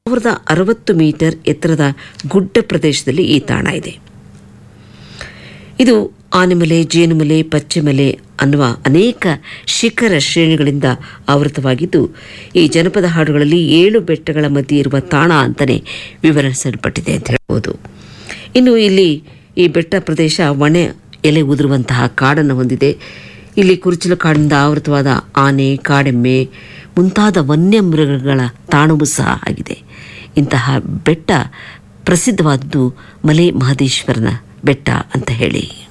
ಸಾವಿರದ ಅರವತ್ತು ಮೀಟರ್ ಎತ್ತರದ ಗುಡ್ಡ ಪ್ರದೇಶದಲ್ಲಿ ಈ ತಾಣ ಇದೆ ಇದು ಆನೆಮಲೆ ಜೇನುಮಲೆ ಪಚ್ಚೆಮಲೆ ಅನ್ನುವ ಅನೇಕ ಶಿಖರ ಶ್ರೇಣಿಗಳಿಂದ ಆವೃತವಾಗಿದ್ದು ಈ ಜನಪದ ಹಾಡುಗಳಲ್ಲಿ ಏಳು ಬೆಟ್ಟಗಳ ಮಧ್ಯೆ ಇರುವ ತಾಣ ಅಂತಲೇ ವಿವರಿಸಲ್ಪಟ್ಟಿದೆ ಅಂತ ಹೇಳ್ಬೋದು ಇನ್ನು ಇಲ್ಲಿ ಈ ಬೆಟ್ಟ ಪ್ರದೇಶ ಒಣೆ ಎಲೆ ಉದುರುವಂತಹ ಕಾಡನ್ನು ಹೊಂದಿದೆ ಇಲ್ಲಿ ಕುರುಚಲು ಕಾಡಿನಿಂದ ಆವೃತವಾದ ಆನೆ ಕಾಡೆಮ್ಮೆ ಮುಂತಾದ ವನ್ಯಮೃಗಗಳ ತಾಣವೂ ಸಹ ಆಗಿದೆ ಇಂತಹ ಬೆಟ್ಟ ಪ್ರಸಿದ್ಧವಾದದ್ದು ಮಲೆ ಮಹದೇಶ್ವರನ ಬೆಟ್ಟ ಅಂತ ಹೇಳಿ